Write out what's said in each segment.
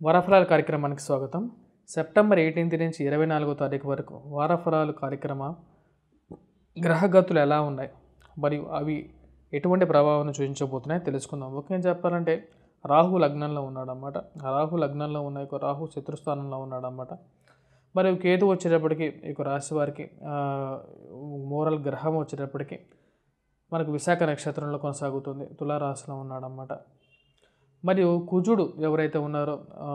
వారఫలాల కార్యక్రమానికి స్వాగతం September eighteenth నుంచి ఇరవై నాలుగో తారీఖు వరకు వారఫలాలు కార్యక్రమ గ్రహగతులు ఎలా ఉన్నాయి మరియు అవి ఎటువంటి ప్రభావాన్ని చూపించబోతున్నాయి తెలుసుకుందాం ముఖ్యంగా చెప్పాలంటే రాహు లగ్నంలో ఉన్నాడన్నమాట రాహు లగ్నంలో ఉన్న యొక్క రాహు శత్రుస్థానంలో ఉన్నాడన్నమాట మరియు కేతు వచ్చేటప్పటికి ఈ యొక్క రాశి వారికి మోరల్ గ్రహం వచ్చేటప్పటికి మనకు విశాఖ నక్షత్రంలో కొనసాగుతుంది తులారాశిలో ఉన్నాడన్నమాట మరియు కుజుడు ఎవరైతే ఉన్నారో ఆ,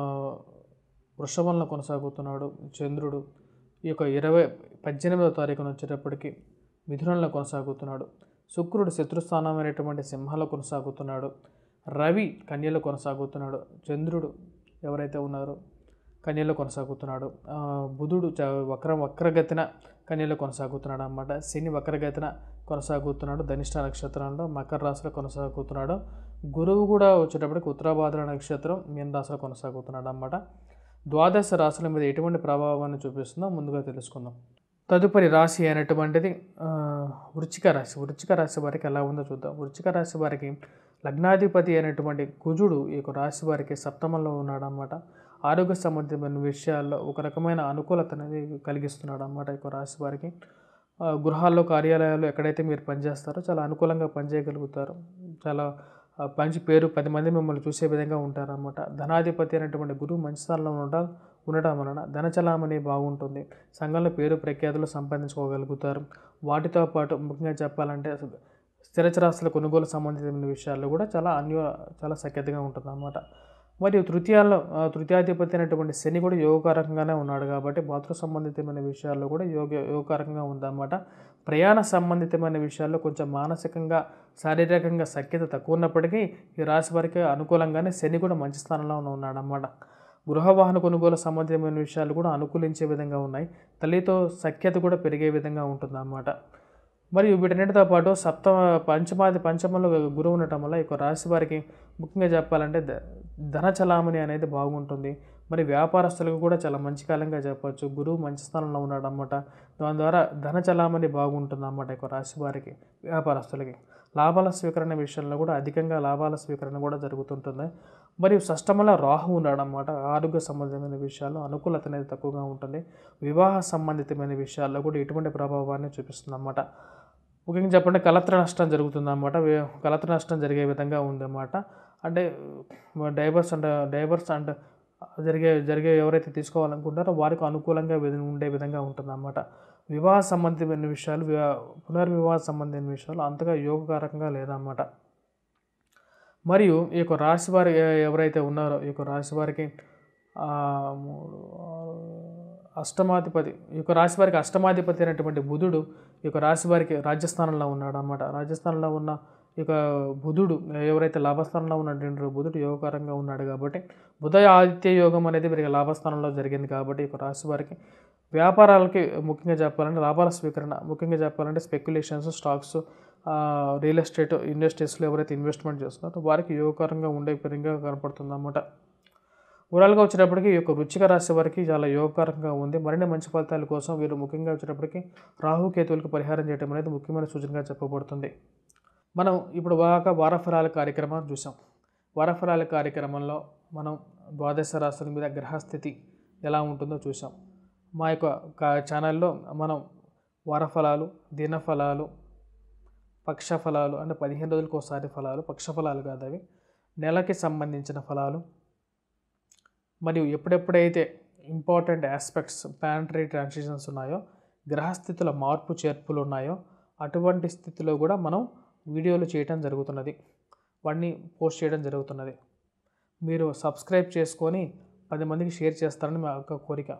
వృషభంలో కొనసాగుతున్నాడు చంద్రుడు ఈ యొక్క ఇరవై పద్దెనిమిదవ తారీఖున వచ్చేటప్పటికి మిథునంలో కొనసాగుతున్నాడు శుక్రుడు శత్రుస్థానమైనటువంటి సింహంలో కొనసాగుతున్నాడు రవి కన్యలో కొనసాగుతున్నాడు చంద్రుడు ఎవరైతే ఉన్నారో కన్యలో కొనసాగుతున్నాడు ఆ, బుధుడు చ- వక్ర వక్రగతిన కన్యలో కొనసాగుతున్నాడు అన్నమాట శని వక్రగతిన కొనసాగుతున్నాడు ధనిష్ట నక్షత్రంలో మకర రాశిలో కొనసాగుతున్నాడు గురువు కూడా వచ్చేటప్పటికి ఉత్తరాభాద్ర నక్షత్రం మీన రాశిలో కొనసాగుతున్నాడు అన్నమాట ద్వాదశ రాశుల మీద ఎటువంటి ప్రభావాన్ని చూపిస్తుందో ముందుగా తెలుసుకుందాం తదుపరి రాశి అయినటువంటిది ఆ, వృశ్చిక రాశి వృశ్చిక రాశి వారికి ఎలా ఉందో చూద్దాం వృశ్చిక రాశి వారికి లగ్నాధిపతి అయినటువంటి కుజుడు ఈ యొక్క రాశి వారికి సప్తమంలో ఉన్నాడు అన్నమాట ఆరోగ్య సంబంధమైన విషయాల్లో ఒక రకమైన అనుకూలత అనేది కలిగిస్తున్నాడు అన్నమాట ఈ యొక్క రాశి వారికి ఆ, గృహాల్లో కార్యాలయాల్లో ఎక్కడైతే మీరు పనిచేస్తారో చాలా అనుకూలంగా పనిచేయగలుగుతారు చాలా ఆ, మంచి పేరు పది మంది మిమ్మల్ని చూసే విధంగా ఉంటారన్నమాట ధనాధిపతి అయినటువంటి గురువు మంచి స్థానంలో ఉండడం ఉండటం వలన ధనచలామణి బాగుంటుంది సంఘంలో పేరు ప్రఖ్యాతులు సంపాదించుకోగలుగుతారు వాటితో పాటు ముఖ్యంగా చెప్పాలంటే అసలు స్థిరచరాస్తుల కొనుగోలు సంబంధించిన విషయాల్లో కూడా చాలా అన్యో చాలా సఖ్యతగా ఉంటుంది అన్నమాట మరియు తృతీయాల్లో ఆ, తృతీయాధిపతి అయినటువంటి శని కూడా యోగకారకంగానే ఉన్నాడు కాబట్టి మాతృ సంబంధితమైన విషయాల్లో కూడా యోగ యోగకారకంగా ఉందన్నమాట ప్రయాణ సంబంధితమైన విషయాల్లో కొంచెం మానసికంగా శారీరకంగా సఖ్యత తక్కువ ఉన్నప్పటికీ ఈ రాశి వారికి అనుకూలంగానే శని కూడా మంచి స్థానంలో ఉన్నాడన్నమాట గృహ వాహన కొనుగోలు సంబంధితమైన విషయాలు కూడా అనుకూలించే విధంగా ఉన్నాయి తల్లితో సఖ్యత కూడా పెరిగే విధంగా ఉంటుందన్నమాట మరియు వీటన్నిటితో పాటు సప్తమ పంచమాది పంచమంలో గురువు ఉండటం వల్ల ఈ యొక్క రాశి వారికి ముఖ్యంగా చెప్పాలంటే ధ- ధన చలామణి అనేది బాగుంటుంది మరి వ్యాపారస్తులకు కూడా చాలా మంచి కాలంగా చెప్పొచ్చు గురువు మంచి స్థానంలో ఉన్నాడు అన్నమాట దాని ద్వారా ధన చలామణి బాగుంటుంది అన్నమాట ఈ యొక్క రాశి వారికి వ్యాపారస్తులకి లాభాల స్వీకరణ విషయంలో కూడా అధికంగా లాభాల స్వీకరణ కూడా జరుగుతుంటుంది మరియు షష్టమంలో రాహు ఉన్నాడు అన్నమాట ఆరోగ్య సంబంధమైన విషయాల్లో అనుకూలత అనేది తక్కువగా ఉంటుంది వివాహ సంబంధితమైన విషయాల్లో కూడా ఎటువంటి ప్రభావాన్ని చూపిస్తుంది అన్నమాట ముఖ్యంగా చెప్పండి కలత్ర నష్టం జరుగుతుంది అన్నమాట కలత్ర నష్టం జరిగే విధంగా ఉందన్నమాట అంటే డైవర్స్ అండ్ డైవర్స్ అండ్ జరిగే జరిగే ఎవరైతే తీసుకోవాలనుకుంటారో వారికి అనుకూలంగా విధ- ఉండే విధంగా ఉంటుంది అన్నమాట వివాహ సంబంధితమైన విషయాలు వివా- పునర్వివాహ సంబంధించిన విషయాలు అంతగా యోగకారకంగా లేదన్నమాట మరియు ఈ యొక్క రాశి వారి ఎవరైతే ఉన్నారో ఈ యొక్క రాశి వారికి ఆ, మూడు, ఆరు, అష్టమాధిపతి ఈ యొక్క రాశి వారికి అష్టమాధిపతి అయినటువంటి బుధుడు ఈ యొక్క రాశి వారికి రాజ్యస్థానంలో ఉన్నాడు అన్నమాట రాజస్థానంలో ఉన్న ఈ యొక్క బుధుడు ఎవరైతే లాభస్థానంలో ఉన్నటువంటి బుధుడు యోగకారంగా ఉన్నాడు కాబట్టి బుధ ఆదిత్య యోగం అనేది వీరికి లాభస్థానంలో జరిగింది కాబట్టి ఈ యొక్క రాశి వారికి వ్యాపారాలకి ముఖ్యంగా చెప్పాలంటే లాభాల స్వీకరణ ముఖ్యంగా చెప్పాలంటే స్పెక్యులేషన్స్ స్టాక్స్ రియల్ ఎస్టేట్ ఇండస్ట్రీస్లో ఎవరైతే ఇన్వెస్ట్మెంట్ చేస్తున్నారో వారికి యోగకరంగా ఉండే విధంగా కనపడుతుంది అన్నమాట ఓవరాల్గా వచ్చేటప్పటికి ఈ యొక్క వృచ్చిక రాశి వారికి చాలా యోగకరంగా ఉంది మరిన్ని మంచి ఫలితాల కోసం వీరు ముఖ్యంగా వచ్చేటప్పటికి రాహు కేతువులకు పరిహారం చేయడం అనేది ముఖ్యమైన సూచనగా చెప్పబడుతుంది మనం ఇప్పుడు బాగా వారఫలాల కార్యక్రమం చూసాం వారఫలాల కార్యక్రమంలో మనం ద్వాదశ రాశుల మీద గ్రహస్థితి ఎలా ఉంటుందో చూసాం మా యొక్క కా- ఛానల్లో మనం వారఫలాలు దినఫలాలు పక్ష ఫలాలు అంటే పదిహేను రోజులకు ఒకసారి ఫలాలు పక్ష ఫలాలు కాదు అవి నెలకి సంబంధించిన ఫలాలు మరియు ఎప్పుడెప్పుడైతే ఇంపార్టెంట్ ఆస్పెక్ట్స్ ప్లానటరీ ట్రాన్సిషన్స్ ఉన్నాయో గ్రహస్థితుల మార్పు చేర్పులు ఉన్నాయో అటువంటి స్థితిలో కూడా మనం వీడియోలు చేయటం జరుగుతున్నది వాటిని పోస్ట్ చేయడం జరుగుతున్నది మీరు సబ్స్క్రైబ్ చేసుకొని పది మందికి షేర్ చేస్తారని మా యొక్క కోరిక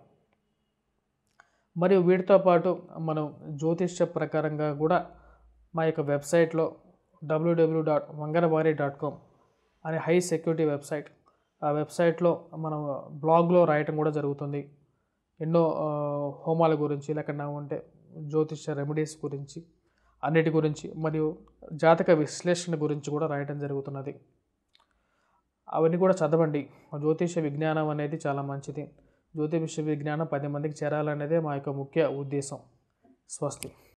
మరియు వీటితో పాటు మనం జ్యోతిష్య ప్రకారంగా కూడా మా యొక్క వెబ్సైట్లో W W W dot Vangaravari dot com అనే హై సెక్యూరిటీ వెబ్సైట్ ఆ వెబ్సైట్లో మనం బ్లాగ్లో రాయటం కూడా జరుగుతుంది ఎన్నో ఆ, హోమాల గురించి లేకుండా ఉంటే జ్యోతిష రెమెడీస్ గురించి అన్నిటి గురించి మరియు జాతక విశ్లేషణ గురించి కూడా రాయటం జరుగుతున్నది అవన్నీ కూడా చదవండి జ్యోతిష విజ్ఞానం అనేది చాలా మంచిది జ్యోతిష విజ్ఞానం పది మందికి చేరాలనేదే మా యొక్క ముఖ్య ఉద్దేశం స్వస్తి